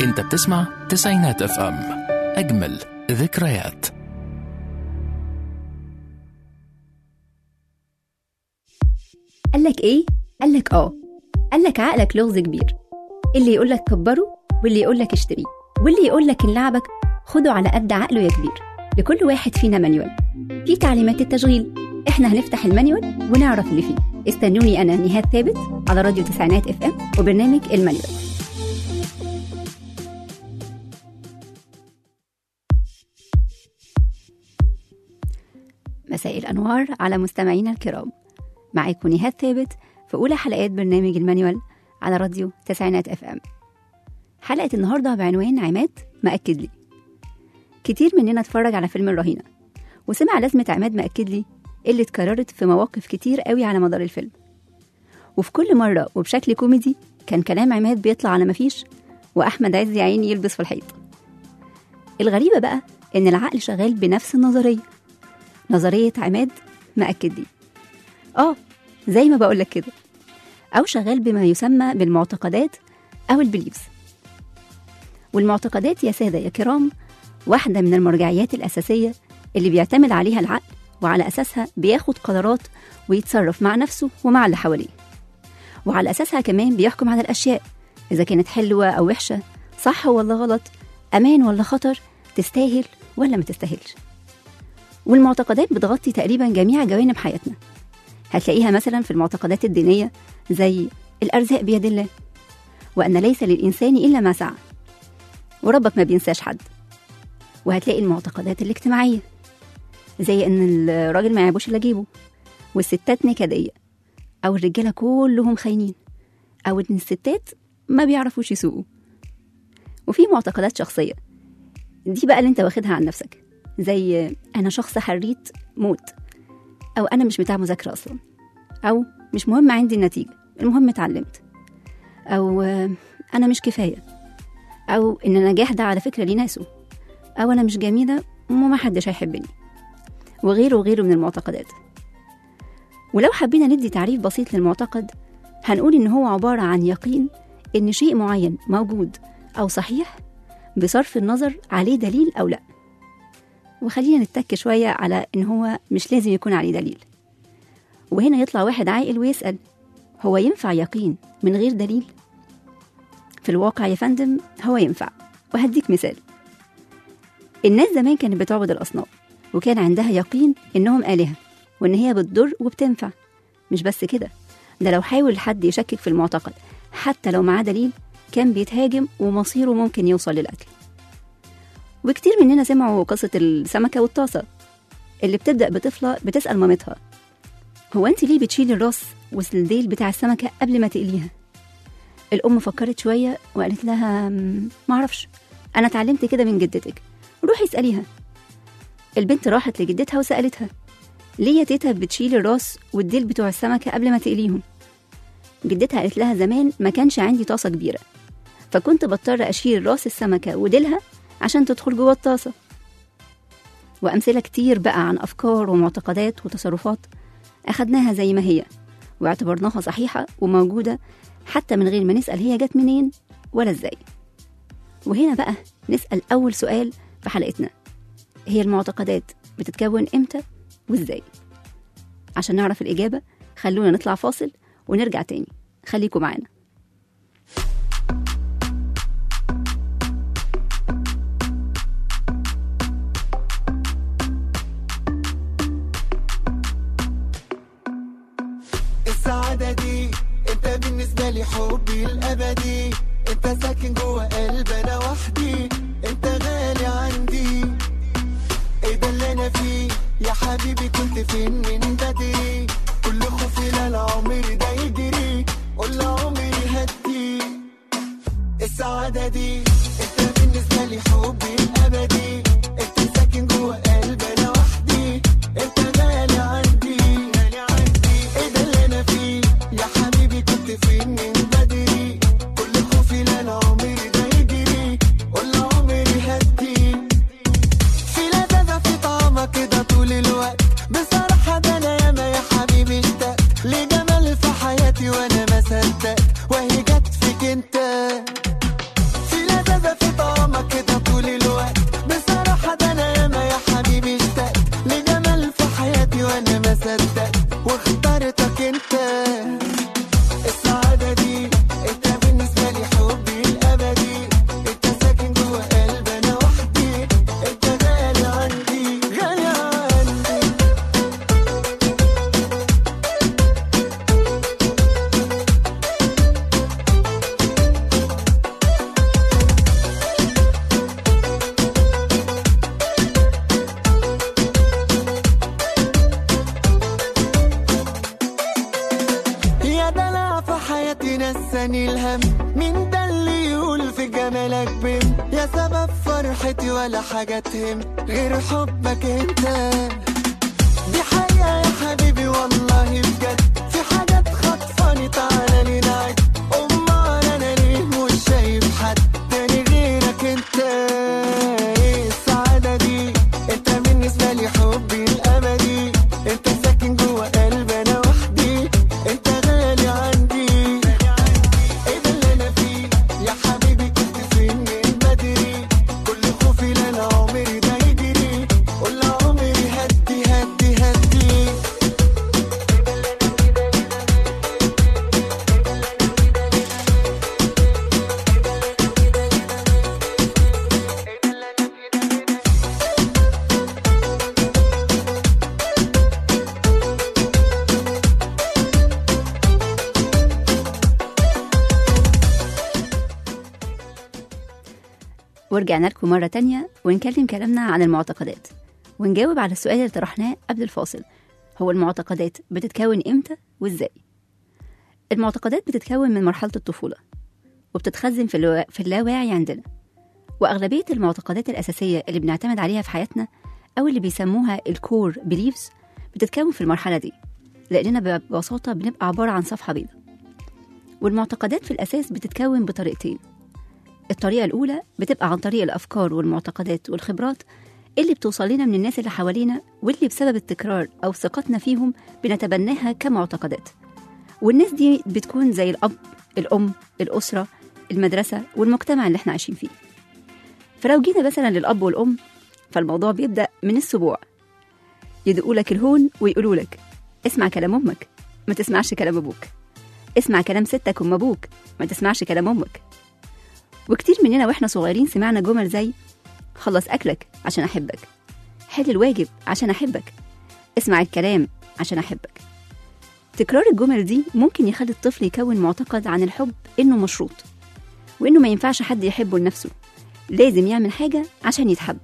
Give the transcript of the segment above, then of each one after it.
انت بتسمع تسعينات اف ام اجمل ذكريات قالك ايه؟ قالك اه قالك عقلك لغز كبير اللي يقولك كبره واللي يقولك اشتريه واللي يقولك ان لعبك خده على قد عقله يا كبير لكل واحد فينا مانيوال في تعليمات التشغيل احنا هنفتح المانيوال ونعرف اللي فيه استنوني انا نهاد ثابت على راديو تسعينات اف ام وبرنامج المانيوال مساء الانوار على مستمعينا الكرام معاكم نهاد ثابت في اولى حلقات برنامج المانيوال على راديو تسعينات اف ام حلقه النهارده بعنوان عماد مأكد لي كتير مننا اتفرج على فيلم الرهينه وسمع لازمه عماد مأكد لي اللي اتكررت في مواقف كتير قوي على مدار الفيلم وفي كل مره وبشكل كوميدي كان كلام عماد بيطلع على مفيش واحمد عز يا عيني يلبس في الحيط الغريبه بقى ان العقل شغال بنفس النظريه نظريه عماد مأكد لي اه زي ما بقولك كده او شغال بما يسمى بالمعتقدات او البليفز والمعتقدات يا ساده يا كرام واحده من المرجعيات الاساسيه اللي بيعتمد عليها العقل وعلى اساسها بياخد قرارات ويتصرف مع نفسه ومع اللي حواليه وعلى اساسها كمان بيحكم على الاشياء اذا كانت حلوه او وحشه صح ولا غلط امان ولا خطر تستاهل ولا ما تستاهلش والمعتقدات بتغطي تقريبا جميع جوانب حياتنا هتلاقيها مثلا في المعتقدات الدينية زي الأرزاق بيد الله وأن ليس للإنسان إلا ما سعى وربك ما بينساش حد وهتلاقي المعتقدات الاجتماعية زي إن الراجل ما يعيبوش إلا جيبه والستات نكدية أو الرجالة كلهم خاينين أو إن الستات ما بيعرفوش يسوقوا وفي معتقدات شخصية دي بقى اللي انت واخدها عن نفسك زي أنا شخص حريت موت أو أنا مش بتاع مذاكرة أصلا أو مش مهم عندي النتيجة المهم اتعلمت أو آه، أنا مش كفاية أو إن النجاح ده على فكرة ليه ناسه أو أنا مش جميلة وما حدش هيحبني وغيره وغيره من المعتقدات ولو حبينا ندي تعريف بسيط للمعتقد هنقول إن هو عبارة عن يقين إن شيء معين موجود أو صحيح بصرف النظر عليه دليل أو لأ وخلينا نتك شوية على إن هو مش لازم يكون عليه دليل وهنا يطلع واحد عاقل ويسأل هو ينفع يقين من غير دليل؟ في الواقع يا فندم هو ينفع وهديك مثال الناس زمان كانت بتعبد الأصنام وكان عندها يقين إنهم آلهة وإن هي بتضر وبتنفع مش بس كده ده لو حاول حد يشكك في المعتقد حتى لو معاه دليل كان بيتهاجم ومصيره ممكن يوصل للقتل وكتير مننا سمعوا قصة السمكة والطاسة اللي بتبدأ بطفلة بتسأل مامتها هو أنت ليه بتشيلي الراس والديل بتاع السمكة قبل ما تقليها؟ الأم فكرت شوية وقالت لها "مم، معرفش أنا اتعلمت كده من جدتك روحي اسأليها البنت راحت لجدتها وسألتها ليه يا تيتا بتشيلي الراس والديل بتوع السمكة قبل ما تقليهم؟ جدتها قالت لها زمان ما كانش عندي طاسة كبيرة فكنت بضطر أشيل راس السمكة وديلها عشان تدخل جوه الطاسة وأمثلة كتير بقى عن أفكار ومعتقدات وتصرفات أخدناها زي ما هي واعتبرناها صحيحة وموجودة حتى من غير ما نسأل هي جت منين ولا ازاي وهنا بقى نسأل أول سؤال في حلقتنا هي المعتقدات بتتكون إمتى وإزاي عشان نعرف الإجابة خلونا نطلع فاصل ونرجع تاني خليكم معانا السعادة دي انت بالنسبة لي حبي الأبدي انت ساكن جوه قلبي انا وحدي انت غالي عندي ايه ده اللي انا فيه يا حبيبي كنت فين من بدري كل خوفي لا العمر ده يجري قول عمري هدي السعادة دي انت بالنسبة لي حبي الأبدي انت ساكن جوه قلبي انا وحدي انت غالي عندي غالي عندي ايه ده اللي انا فيه يا حبيبي كنت فين من بدري كل خوفي لا العمر ده يجري قول عمري هدي في لذاذة في طعمك كده طول الوقت بصراحة ده أنا ياما يا حبيبي اشتقت لجمال في حياتي وأنا ما صدقت وهي جت فيك أنت في لذاذة في حياتي نساني الهم مين ده اللي يقول في جمالك بم يا سبب فرحتي ولا حاجة تهم غير حبك انت دي حقيقة يا حبيبي والله بجد في حاجات خطفاني تعالى لي نعد أمال أنا ليه مش شايف حد تاني غيرك انت ايه السعادة دي انت بالنسبة لي حبي الأبدي انت ساكن جوا قلبي أنا وحدي انت غالي عندي ايه ده اللي أنا فيه يا حبيبي كنت فين من بدري كل خوفي لا أنا عمري ده يجري قول عمري هدي هدي هدي ورجعنا لكم مرة تانية ونكلم كلامنا عن المعتقدات ونجاوب على السؤال اللي طرحناه قبل الفاصل هو المعتقدات بتتكون إمتى وإزاي؟ المعتقدات بتتكون من مرحلة الطفولة وبتتخزن في, الوا... في اللاواعي عندنا وأغلبية المعتقدات الأساسية اللي بنعتمد عليها في حياتنا أو اللي بيسموها الكور بليفز بتتكون في المرحلة دي لأننا ببساطة بنبقى عبارة عن صفحة بيضاء والمعتقدات في الأساس بتتكون بطريقتين الطريقة الأولى بتبقى عن طريق الأفكار والمعتقدات والخبرات اللي بتوصل لنا من الناس اللي حوالينا واللي بسبب التكرار أو ثقتنا فيهم بنتبناها كمعتقدات والناس دي بتكون زي الأب الأم الأسرة المدرسة والمجتمع اللي احنا عايشين فيه فلو جينا مثلا للأب والأم فالموضوع بيبدأ من السبوع يدقوا لك الهون ويقولوا لك اسمع كلام أمك ما تسمعش كلام أبوك اسمع كلام ستك أم أبوك ما تسمعش كلام أمك وكتير مننا واحنا صغيرين سمعنا جمل زي خلص أكلك عشان أحبك حل الواجب عشان أحبك اسمع الكلام عشان أحبك تكرار الجمل دي ممكن يخلي الطفل يكون معتقد عن الحب إنه مشروط وإنه ما ينفعش حد يحبه لنفسه لازم يعمل حاجة عشان يتحب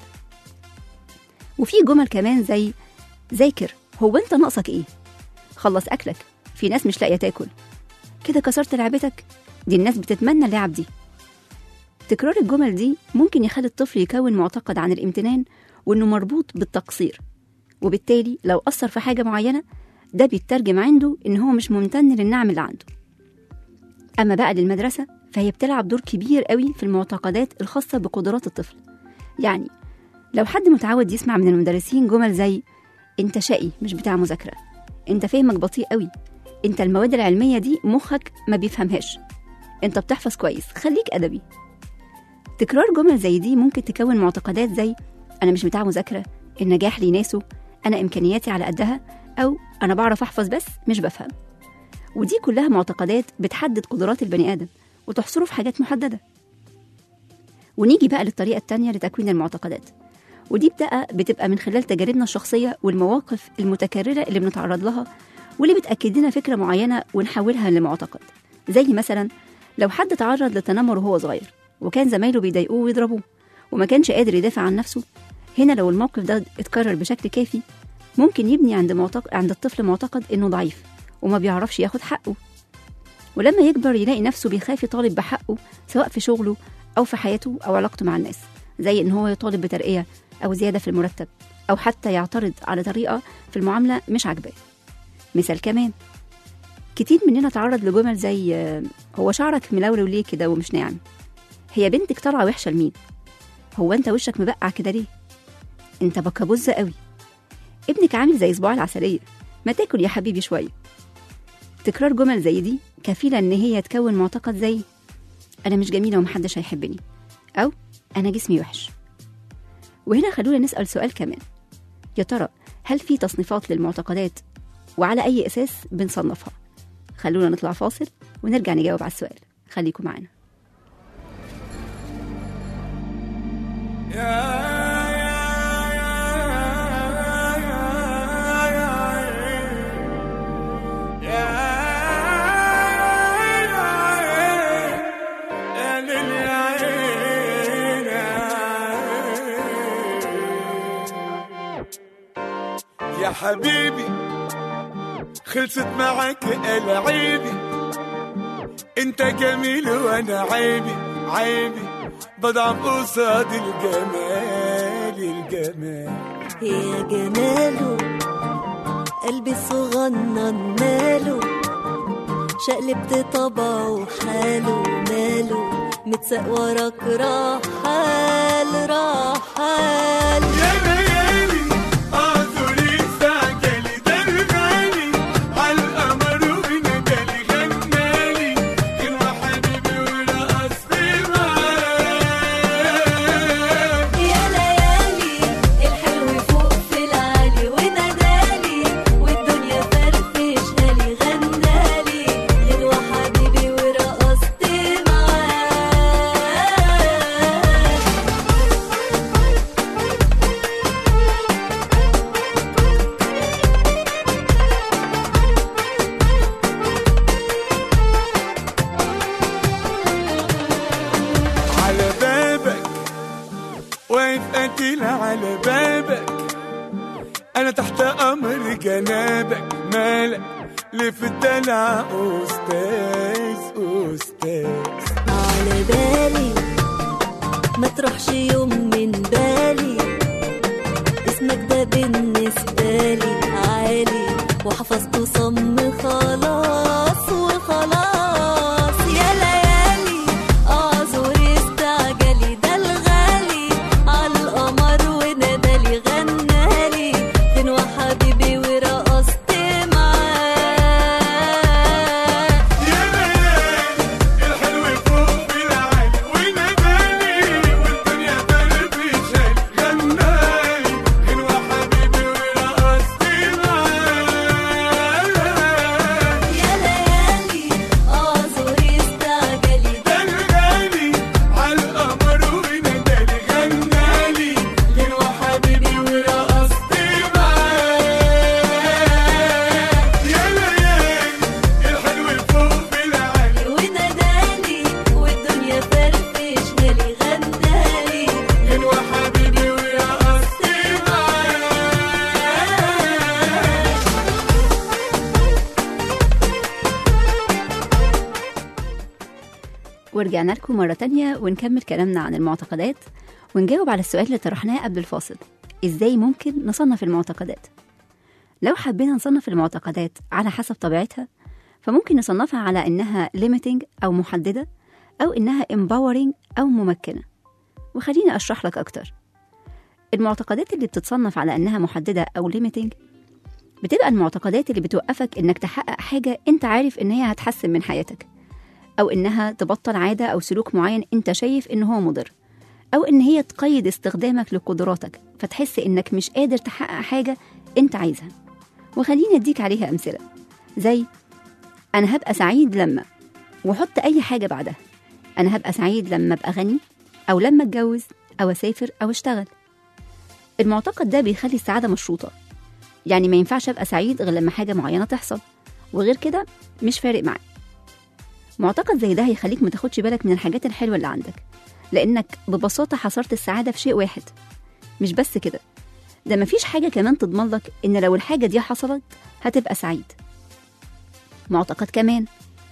وفي جمل كمان زي ذاكر هو أنت ناقصك إيه خلص أكلك في ناس مش لاقية تاكل كده كسرت لعبتك دي الناس بتتمنى اللعب دي تكرار الجمل دي ممكن يخلي الطفل يكون معتقد عن الامتنان وإنه مربوط بالتقصير وبالتالي لو أثر في حاجة معينة ده بيترجم عنده إن هو مش ممتن للنعم اللي عنده أما بقى للمدرسة فهي بتلعب دور كبير قوي في المعتقدات الخاصة بقدرات الطفل يعني لو حد متعود يسمع من المدرسين جمل زي انت شقي مش بتاع مذاكرة انت فهمك بطيء قوي انت المواد العلمية دي مخك ما بيفهمهاش انت بتحفظ كويس خليك أدبي تكرار جمل زي دي ممكن تكون معتقدات زي أنا مش بتاع مذاكرة النجاح ليه ناسه أنا إمكانياتي على قدها أو أنا بعرف أحفظ بس مش بفهم ودي كلها معتقدات بتحدد قدرات البني آدم وتحصره في حاجات محددة ونيجي بقى للطريقة التانية لتكوين المعتقدات ودي بقى بتبقى من خلال تجاربنا الشخصية والمواقف المتكررة اللي بنتعرض لها واللي بتأكد لنا فكرة معينة ونحولها لمعتقد زي مثلا لو حد تعرض للتنمر وهو صغير وكان زمايله بيضايقوه ويضربوه وما كانش قادر يدافع عن نفسه هنا لو الموقف ده اتكرر بشكل كافي ممكن يبني عند معتقد عند الطفل معتقد انه ضعيف وما بيعرفش ياخد حقه ولما يكبر يلاقي نفسه بيخاف يطالب بحقه سواء في شغله او في حياته او علاقته مع الناس زي ان هو يطالب بترقيه او زياده في المرتب او حتى يعترض على طريقه في المعامله مش عاجباه مثال كمان كتير مننا تعرض لجمل زي آه، هو شعرك ملولو ليه كده ومش ناعم هي بنتك طالعه وحشه لمين هو انت وشك مبقع كده ليه انت بكابوزة قوي ابنك عامل زي صباع العسلية ما تاكل يا حبيبي شوية تكرار جمل زي دي كفيلة ان هي تكون معتقد زي انا مش جميلة ومحدش هيحبني او انا جسمي وحش وهنا خلونا نسأل سؤال كمان يا ترى هل في تصنيفات للمعتقدات وعلى اي اساس بنصنفها خلونا نطلع فاصل ونرجع نجاوب على السؤال خليكم معانا يا حبيبي خلصت معك العيبي انت جميل وانا عيبي عيبي بضعف قصاد الجمال الجمال يا جماله قلبي الصغنن ماله شقلبت طبعه حاله ماله متساق وراك رحال رحال يا ليالي اعذري استعجلي ده الغالي عالقمر ونجالي غنالي كلمة حبيبي ورقصت معاه يا ليالي الحلو فوق في العالي ونادالي والدنيا فرفشها لي غنالي غنوة حبيبي ورقصت معاه على بابك واقف قتيل على بابك انا تحت امر جنابك مالك ليه في الدلع استاذ استاذ على بالي ما تروحش يوم من بالي اسمك ده بالنسبة لي عالي وحفظته صم خلاص وخلاص يا ليالي اعذر استعجلي ده الغالي عالقمر ونادالي غنالي غنوة حبيبي ورقصت معاه يا ليالي الحلو فوق في العالي وناداني والدنيا فرفشاني غنالي غنوة حبيبي ورقصت معاه يا ليالي اعذري استعجلي ده الغالي عالقمر ونادالي غنالي غنوة حبيبي ورقصت معاه يا ليالي الحلو فوق في العالي وناداني والدنيا فرفشها لي غنالي غنوة حبيبي ورقصت معاه ورجعنا لكم مرة تانية ونكمل كلامنا عن المعتقدات ونجاوب على السؤال اللي طرحناه قبل الفاصل إزاي ممكن نصنف المعتقدات؟ لو حبينا نصنف المعتقدات على حسب طبيعتها فممكن نصنفها على إنها limiting أو محددة أو إنها empowering أو ممكنة وخليني أشرح لك أكتر المعتقدات اللي بتتصنف على إنها محددة أو limiting بتبقى المعتقدات اللي بتوقفك إنك تحقق حاجة أنت عارف إن هي هتحسن من حياتك أو إنها تبطل عادة أو سلوك معين أنت شايف إن هو مضر أو إن هي تقيد استخدامك لقدراتك فتحس إنك مش قادر تحقق حاجة أنت عايزها وخليني أديك عليها أمثلة زي أنا هبقى سعيد لما وحط أي حاجة بعدها أنا هبقى سعيد لما أبقى غني أو لما أتجوز أو أسافر أو أشتغل المعتقد ده بيخلي السعادة مشروطة يعني ما ينفعش أبقى سعيد غير لما حاجة معينة تحصل وغير كده مش فارق معايا معتقد زي ده هيخليك ما تاخدش بالك من الحاجات الحلوة اللي عندك لأنك ببساطة حصرت السعادة في شيء واحد مش بس كده ده مفيش حاجة كمان تضمن لك إن لو الحاجة دي حصلت هتبقى سعيد معتقد كمان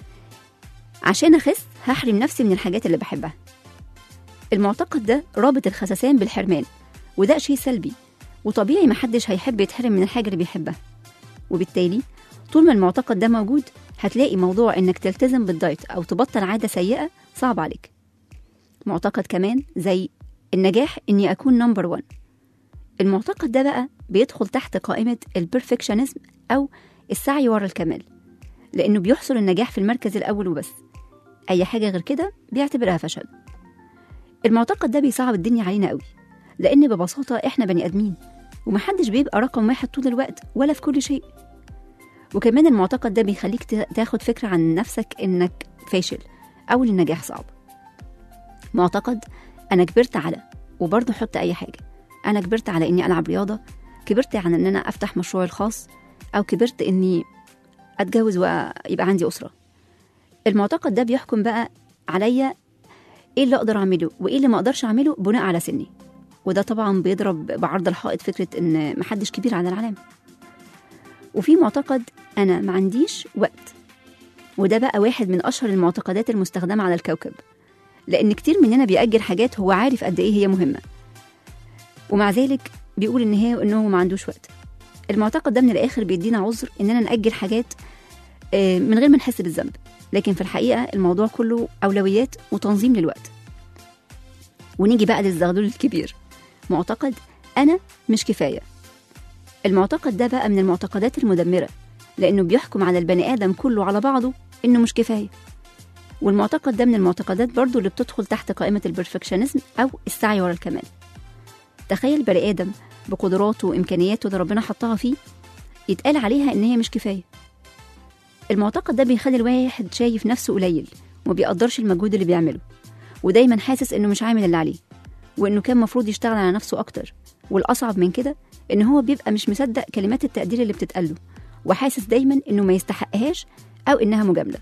عشان أخس هحرم نفسي من الحاجات اللي بحبها المعتقد ده رابط الخسسان بالحرمان وده شيء سلبي وطبيعي محدش هيحب يتحرم من الحاجة اللي بيحبها وبالتالي طول ما المعتقد ده موجود هتلاقي موضوع انك تلتزم بالدايت او تبطل عادة سيئة صعب عليك معتقد كمان زي النجاح اني اكون نمبر 1 المعتقد ده بقى بيدخل تحت قائمة البرفكشنزم او السعي ورا الكمال لانه بيحصل النجاح في المركز الاول وبس اي حاجة غير كده بيعتبرها فشل المعتقد ده بيصعب الدنيا علينا قوي لان ببساطة احنا بني ادمين ومحدش بيبقى رقم واحد طول الوقت ولا في كل شيء وكمان المعتقد ده بيخليك تا- تاخد فكرة عن نفسك إنك فاشل أو إن النجاح صعب معتقد أنا كبرت على وبرضه حط أي حاجة أنا كبرت على إني ألعب رياضة كبرت على إن أنا أفتح مشروعي الخاص أو كبرت إني أتجوز ويبقى عندي أسرة المعتقد ده بيحكم بقى عليا إيه اللي أقدر أعمله وإيه اللي ما أقدرش أعمله بناء على سني وده طبعا بيضرب بعرض الحائط فكرة إن محدش كبير على العالم وفي معتقد أنا ما عنديش وقت وده بقى واحد من أشهر المعتقدات المستخدمة على الكوكب لأن كتير مننا بيأجل حاجات هو عارف قد إيه هي مهمة ومع ذلك بيقول إن هي إنه ما عندوش وقت المعتقد ده من الآخر بيدينا عذر إننا نأجل حاجات آه، من غير ما نحس بالذنب لكن في الحقيقة الموضوع كله أولويات وتنظيم للوقت ونيجي بقى للزغلول الكبير معتقد أنا مش كفاية المعتقد ده بقى من المعتقدات المدمرة لأنه بيحكم على البني آدم كله على بعضه إنه مش كفاية والمعتقد ده من المعتقدات برضو اللي بتدخل تحت قائمة البرفكشنزم أو السعي ورا الكمال تخيل بني آدم بقدراته وإمكانياته اللي ربنا حطها فيه يتقال عليها إن هي مش كفاية المعتقد ده بيخلي الواحد شايف نفسه قليل وما بيقدرش المجهود اللي بيعمله ودايما حاسس إنه مش عامل اللي عليه وإنه كان مفروض يشتغل على نفسه أكتر والأصعب من كده إن هو بيبقى مش مصدق كلمات التقدير اللي بتتقاله وحاسس دايما إنه ما يستحقهاش أو إنها مجاملة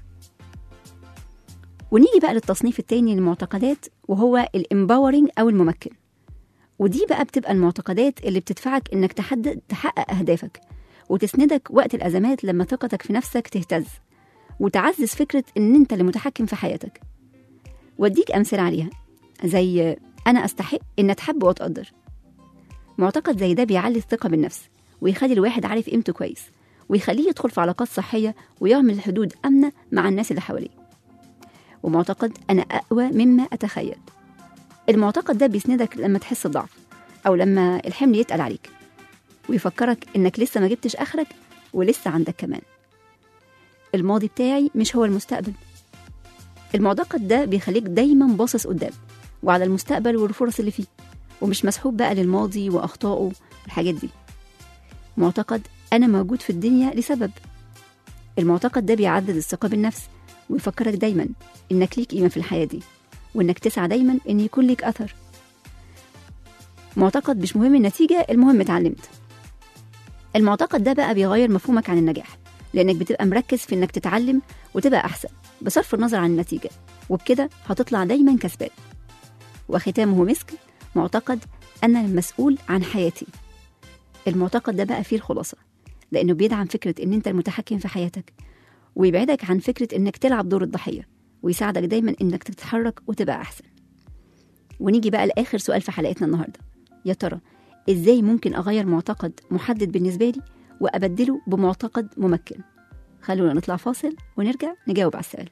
ونيجي بقى للتصنيف التاني للمعتقدات وهو الامباورنج أو الممكن ودي بقى بتبقى المعتقدات اللي بتدفعك إنك تحدد تحقق أهدافك وتسندك وقت الأزمات لما ثقتك في نفسك تهتز وتعزز فكرة إن أنت اللي متحكم في حياتك واديك أمثلة عليها زي أنا أستحق إن أتحب وأتقدر معتقد زي ده بيعلي الثقة بالنفس ويخلي الواحد عارف قيمته كويس ويخليه يدخل في علاقات صحية ويعمل حدود آمنة مع الناس اللي حواليه ومعتقد أنا أقوى مما أتخيل المعتقد ده بيسندك لما تحس بضعف أو لما الحمل يتقل عليك ويفكرك إنك لسه ما جبتش آخرك ولسه عندك كمان الماضي بتاعي مش هو المستقبل المعتقد ده بيخليك دايما باصص قدام وعلى المستقبل والفرص اللي فيه ومش مسحوب بقى للماضي وأخطائه والحاجات دي معتقد أنا موجود في الدنيا لسبب المعتقد ده بيعدد الثقة بالنفس ويفكرك دايما إنك ليك قيمة في الحياة دي وإنك تسعى دايما إن يكون ليك أثر معتقد مش مهم النتيجة المهم اتعلمت المعتقد ده بقى بيغير مفهومك عن النجاح لأنك بتبقى مركز في إنك تتعلم وتبقى أحسن بصرف النظر عن النتيجة وبكده هتطلع دايما كسبان وختامه مسك معتقد أنا المسؤول عن حياتي المعتقد ده بقى فيه الخلاصة لأنه بيدعم فكرة إن أنت المتحكم في حياتك ويبعدك عن فكرة إنك تلعب دور الضحية ويساعدك دايما إنك تتحرك وتبقى أحسن ونيجي بقى لآخر سؤال في حلقتنا النهاردة يا ترى إزاي ممكن أغير معتقد محدد بالنسبة لي وأبدله بمعتقد ممكن خلونا نطلع فاصل ونرجع نجاوب على السؤال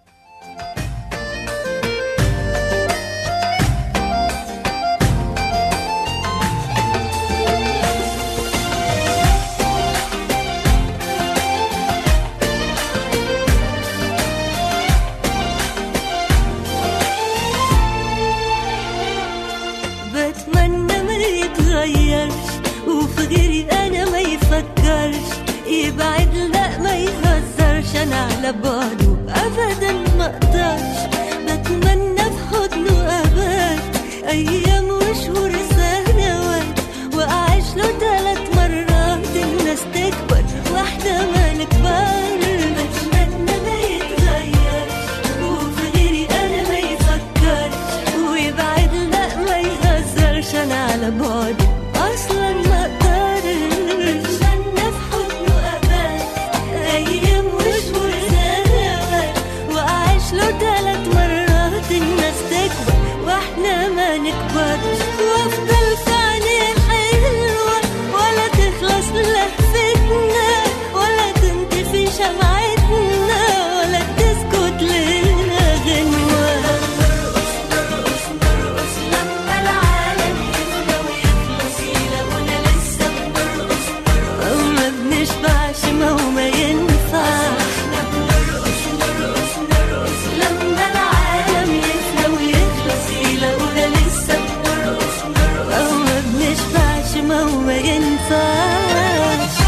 بتمنى ما يتغيرش وفي غيري انا ما يفكرش يبعد لا ما يهزرش انا على بعده ابدا ما اقدرش بتمنى في حضنه ابات ايام وشهور سنوات واعيش له ثلاث مرات الناس تكبر واحده ما نكبر بتمنى ما يتغيرش وفي غيري انا ما يفكرش ويبعد لا ما يهزرش انا على بعده اصلا ما اقدرش بتمنى في حضنه ابات ايام وشهور سنوات واعيش له ثلاث مرات الناس تكبر واحنا ما نكبرش وافضل في عينيه حلوه ولا تخلص لهفتنا ولا تنطفي شمعتنا ولا تسكت لنا غنوه نرقص نرقص نرقص لما العالم يفنى ويخلص يلاقونا لسه بنرقص نرقص ما بنشبعش ما هو ما ينفعش احنا بنرقص نرقص نرقص لما العالم يفنى ويخلص يلاقونا لسه بنرقص نرقص ما بنشبعش ما هو ما ينفعش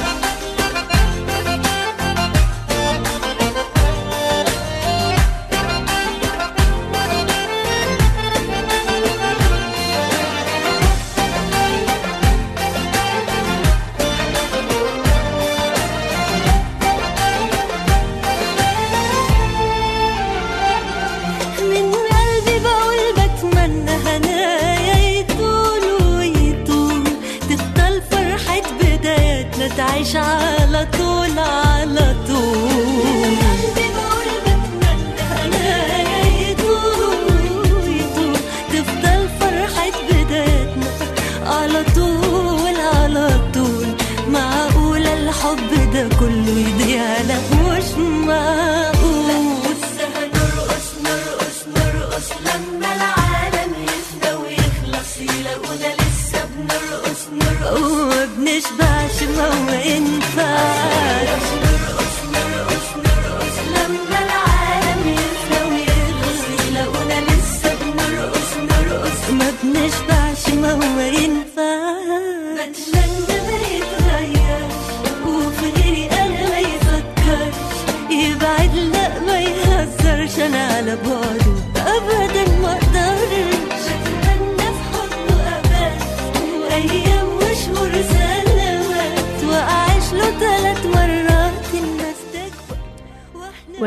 من قلبي بقول بتمنى هنايا يطول ويطول تفضل فرحة بداياتنا تعيش على طول على طول من قلبي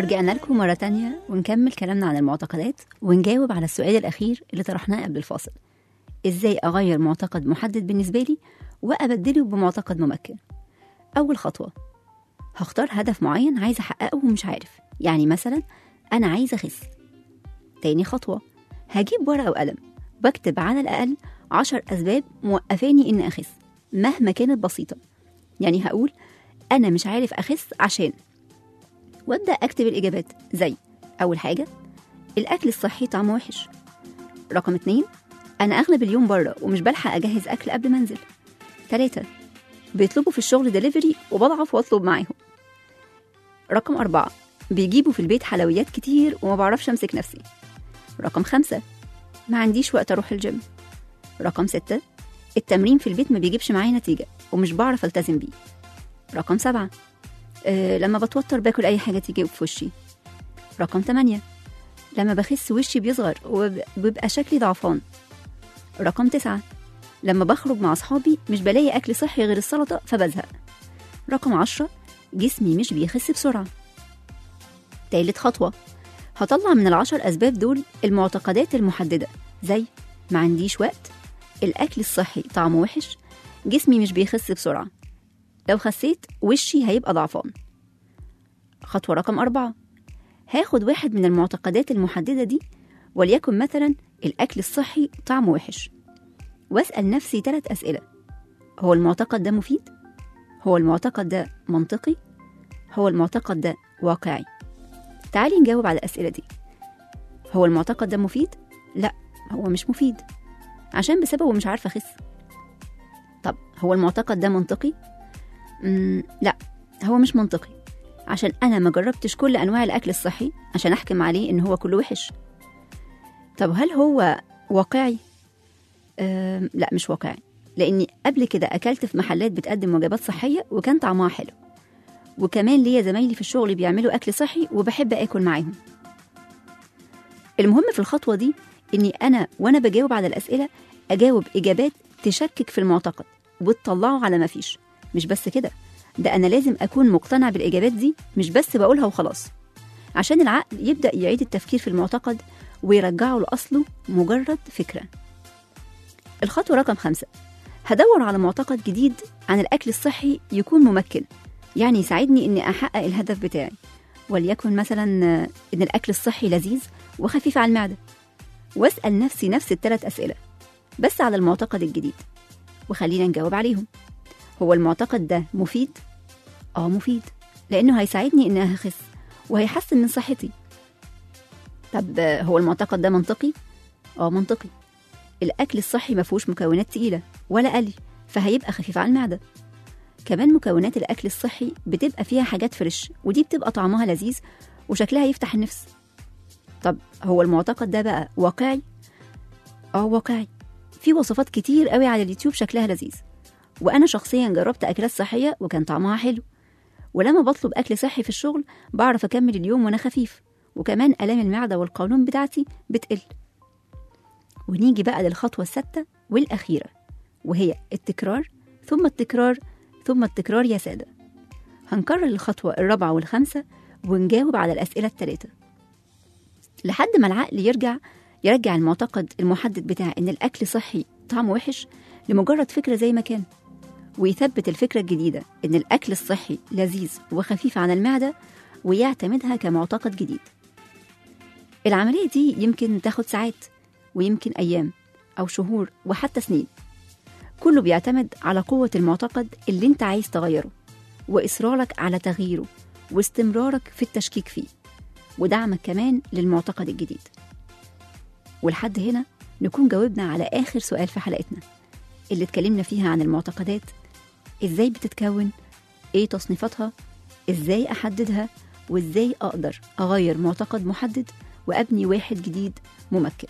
ورجعنا لكم مرة تانية ونكمل كلامنا عن المعتقدات ونجاوب على السؤال الأخير اللي طرحناه قبل الفاصل إزاي أغير معتقد محدد بالنسبة لي وأبدله بمعتقد ممكن أول خطوة هختار هدف معين عايز أحققه ومش عارف يعني مثلا أنا عايز أخس تاني خطوة هجيب ورقة وقلم واكتب على الأقل عشر أسباب موقفاني إن أخس مهما كانت بسيطة يعني هقول أنا مش عارف أخس عشان وابدا اكتب الاجابات زي اول حاجه الاكل الصحي طعمه وحش رقم اتنين انا اغلب اليوم بره ومش بلحق اجهز اكل قبل ما انزل تلاتة بيطلبوا في الشغل دليفري وبضعف واطلب معاهم رقم أربعة بيجيبوا في البيت حلويات كتير وما بعرفش أمسك نفسي رقم خمسة ما عنديش وقت أروح الجيم رقم ستة التمرين في البيت ما بيجيبش معايا نتيجة ومش بعرف ألتزم بيه رقم سبعة أه لما بتوتر باكل أي حاجة تيجي في وشي رقم تمانية لما بخس وشي بيصغر وبيبقى شكلي ضعفان رقم تسعة لما بخرج مع أصحابي مش بلاقي أكل صحي غير السلطة فبزهق رقم عشرة جسمي مش بيخس بسرعة تالت خطوة هطلع من العشر أسباب دول المعتقدات المحددة زي ما عنديش وقت الأكل الصحي طعمه وحش جسمي مش بيخس بسرعة لو خسيت وشي هيبقى ضعفان خطوة رقم أربعة هاخد واحد من المعتقدات المحددة دي وليكن مثلا الأكل الصحي طعمه وحش وأسأل نفسي ثلاث أسئلة هو المعتقد ده مفيد؟ هو المعتقد ده منطقي؟ هو المعتقد ده واقعي؟ تعالي نجاوب على الأسئلة دي هو المعتقد ده مفيد؟ لا هو مش مفيد عشان بسببه مش عارفة أخس طب هو المعتقد ده منطقي؟ مم لا هو مش منطقي عشان أنا ما جربتش كل أنواع الأكل الصحي عشان أحكم عليه إن هو كله وحش طب هل هو واقعي؟ أم لا مش واقعي لأني قبل كده أكلت في محلات بتقدم وجبات صحية وكان طعمها حلو وكمان ليا زمايلي في الشغل بيعملوا أكل صحي وبحب آكل معاهم المهم في الخطوة دي إني أنا وأنا بجاوب على الأسئلة أجاوب إجابات تشكك في المعتقد وتطلعه على ما فيش مش بس كده ده أنا لازم أكون مقتنع بالإجابات دي مش بس بقولها وخلاص عشان العقل يبدأ يعيد التفكير في المعتقد ويرجعه لأصله مجرد فكرة الخطوة رقم خمسة هدور على معتقد جديد عن الأكل الصحي يكون ممكن يعني يساعدني إني أحقق الهدف بتاعي وليكن مثلا إن الأكل الصحي لذيذ وخفيف على المعدة وأسأل نفسي نفس الثلاث أسئلة بس على المعتقد الجديد وخلينا نجاوب عليهم هو المعتقد ده مفيد؟ آه مفيد لأنه هيساعدني إني أخس وهيحسن من صحتي طب هو المعتقد ده منطقي؟ آه منطقي الأكل الصحي ما فيهوش مكونات تقيلة ولا قلي فهيبقى خفيف على المعدة كمان مكونات الأكل الصحي بتبقى فيها حاجات فريش ودي بتبقى طعمها لذيذ وشكلها يفتح النفس طب هو المعتقد ده بقى واقعي؟ اه واقعي في وصفات كتير قوي على اليوتيوب شكلها لذيذ وأنا شخصيا جربت أكلات صحية وكان طعمها حلو ولما بطلب أكل صحي في الشغل بعرف أكمل اليوم وأنا خفيف وكمان آلام المعدة والقولون بتاعتي بتقل ونيجي بقى للخطوة السادسة والأخيرة وهي التكرار ثم التكرار ثم التكرار يا سادة هنكرر الخطوة الرابعة والخامسة ونجاوب على الأسئلة الثلاثة لحد ما العقل يرجع يرجع المعتقد المحدد بتاع إن الأكل صحي طعمه وحش لمجرد فكرة زي ما كان ويثبت الفكرة الجديدة إن الأكل الصحي لذيذ وخفيف عن المعدة ويعتمدها كمعتقد جديد العملية دي يمكن تاخد ساعات ويمكن أيام أو شهور وحتى سنين كله بيعتمد على قوة المعتقد اللي انت عايز تغيره وإصرارك على تغييره واستمرارك في التشكيك فيه ودعمك كمان للمعتقد الجديد ولحد هنا نكون جاوبنا على آخر سؤال في حلقتنا اللي اتكلمنا فيها عن المعتقدات ازاي بتتكون ايه تصنيفاتها ازاي احددها وازاي اقدر اغير معتقد محدد وابني واحد جديد ممكن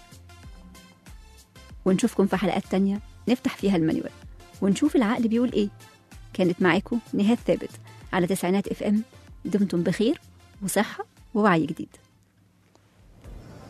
ونشوفكم في حلقات تانية نفتح فيها المانيوال ونشوف العقل بيقول ايه كانت معاكم نهاد ثابت على تسعينات اف ام دمتم بخير وصحة ووعي جديد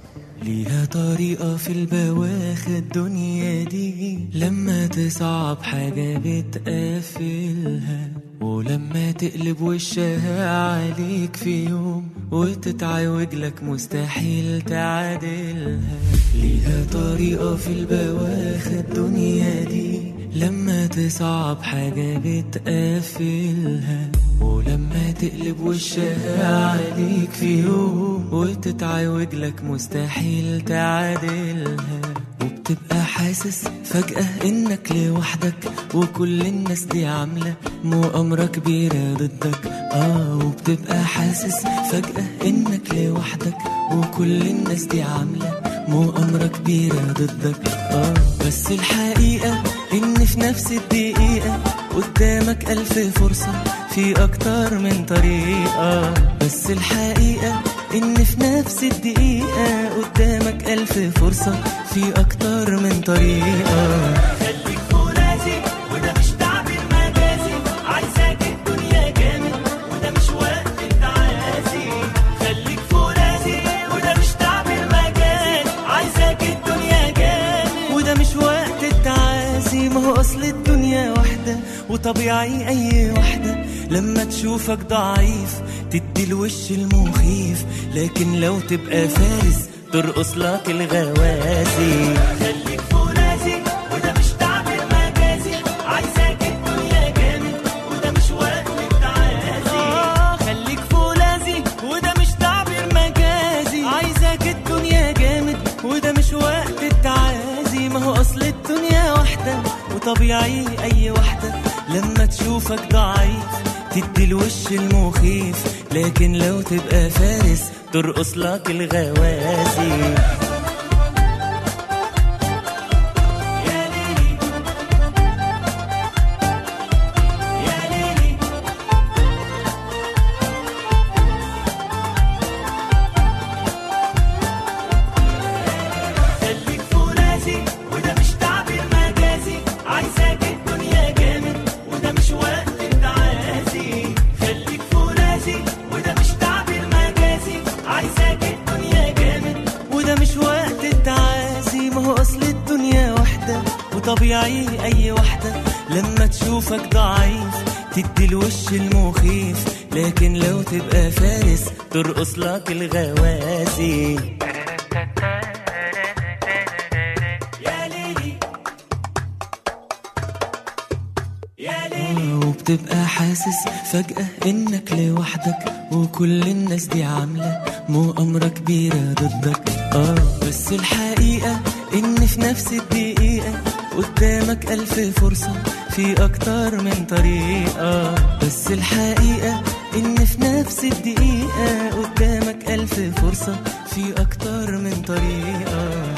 ليها طريقة في البواخة الدنيا دي لما تصعب حاجة بتقفلها ولما تقلب وشها عليك في يوم وتتعوج لك مستحيل تعادلها ليها طريقة في البواخة الدنيا دي لما تصعب حاجة بتقفلها ولما تقلب وشها عليك في يوم وتتعوج لك مستحيل تعادلها وبتبقى حاسس فجأة انك لوحدك وكل الناس دي عاملة مؤامرة كبيرة ضدك اه وبتبقى حاسس فجأة انك لوحدك وكل الناس دي عاملة مؤامرة كبيرة ضدك اه بس الحقيقة ان في نفس الدقيقة قدامك ألف فرصة في أكتر من طريقة بس الحقيقة إن في نفس الدقيقة قدامك ألف فرصة في أكتر من طريقة خليك فرازي وده مش تعبير مجازي عايزاك الدنيا جامد وده مش وقت التعازي خليك فرازي وده مش تعبير مجازي عايزاك الدنيا جامد وده مش وقت التعازي ما هو أصل الدنيا واحدة وطبيعي أي واحدة لما تشوفك ضعيف تدي الوش المخيف لكن لو تبقى فارس ترقص لك الغوازي خليك فرازي وده مش تعبير مجازي عايزاك الدنيا جامد وده مش وقت التعازي آه خليك فولاذي وده مش تعبير مجازي عايزاك الدنيا جامد وده مش وقت التعازي ما هو اصل الدنيا واحدة وطبيعي اي واحدة لما تشوفك ضعيف تدي الوش المخيف لكن لو تبقى فارس ترقص لك الغوازي يا ليلي يا ليلي خليك فرازي وده مش تعبير مجازي عايزاك الدنيا جامد وده مش وقت التعازي خليك فرازي وده مش تعبير مجازي عايزاك الدنيا جامد وده مش وقت التعازي ما هو اصل الدنيا واحدة وطبيعي اي واحدة لما تشوفك ضعيف تدي الوش المخيف لكن لو تبقى فارس ترقص لك الغوازي يا ليلي يا ليلي وبتبقى حاسس فجأة إنك لوحدك وكل الناس دي عاملة مؤامرة كبيرة ضدك آه بس الحقيقة إن في نفس الدقيقة قدامك ألف فرصة في أكتر من طريقة بس الحقيقة إن في نفس الدقيقة قدامك ألف فرصة في أكتر من طريقة